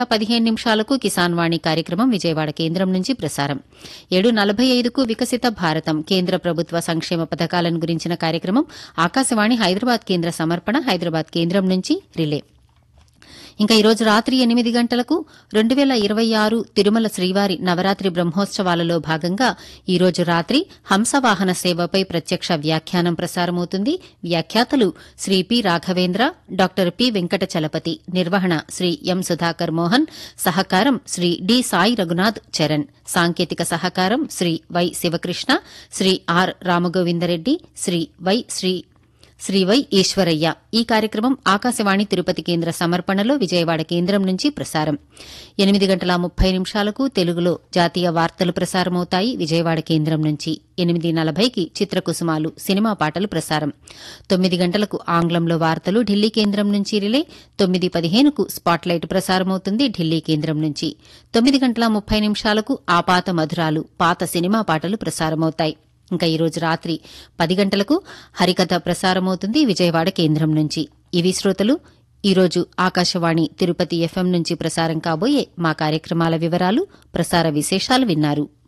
పదిహేను నిమిషాలకు కిసాన్ వాణి కార్యక్రమం విజయవాడ కేంద్రం నుంచి ప్రసారం ఏడు నలభై ఐదుకు వికసిత భారతం కేంద్ర ప్రభుత్వ సంక్షేమ పథకాలను గురించిన కార్యక్రమం ఆకాశవాణి హైదరాబాద్ కేంద్ర సమర్పణ హైదరాబాద్ కేంద్రం నుంచి రిలే ఇంకా ఈరోజు రాత్రి ఎనిమిది గంటలకు రెండు వేల ఇరవై ఆరు తిరుమల శ్రీవారి నవరాత్రి బ్రహ్మోత్సవాలలో భాగంగా ఈరోజు రాత్రి హంసవాహన సేవపై ప్రత్యక్ష వ్యాఖ్యానం ప్రసారమవుతుంది వ్యాఖ్యాతలు Sri P Raghavendra doctor P Venkata Chalapathi నిర్వహణ శ్రీ ఎం సుధాకర్ మోహన్ సహకారం శ్రీ డి సాయి రఘునాథ్ చరణ్ సాంకేతిక సహకారం Sri Y Sivakrishna Sri R Ramagovindareddy Sri Y Sri Sri Y Eswaraiah ఈ కార్యక్రమం ఆకాశవాణి తిరుపతి కేంద్ర సమర్పణలో విజయవాడ కేంద్రం నుంచి ప్రసారం ఎనిమిది గంటల ముప్పై నిమిషాలకు తెలుగులో జాతీయ వార్తలు ప్రసారమవుతాయి విజయవాడ కేంద్రం నుంచి ఎనిమిది నలభైకి చిత్రకుసుమాలు సినిమా పాటలు ప్రసారం తొమ్మిది గంటలకు ఆంగ్లంలో వార్తలు ఢిల్లీ కేంద్రం నుంచి రిలే తొమ్మిది పదిహేనుకు స్పాట్లైట్ ప్రసారమవుతుంది ఢిల్లీ కేంద్రం నుంచి తొమ్మిది గంటల ముప్పై నిమిషాలకు ఆపాత మధురాలు పాత సినిమా పాటలు ప్రసారమవుతాయి ఇంకా ఈరోజు రాత్రి పది గంటలకు హరికథ ప్రసారమవుతుంది విజయవాడ కేంద్రం నుంచి ఇవి శ్రోతలు ఈరోజు ఆకాశవాణి తిరుపతి ఎఫ్ఎం నుంచి ప్రసారం కాబోయే మా కార్యక్రమాల వివరాలు ప్రసార విశేషాలు విన్నారు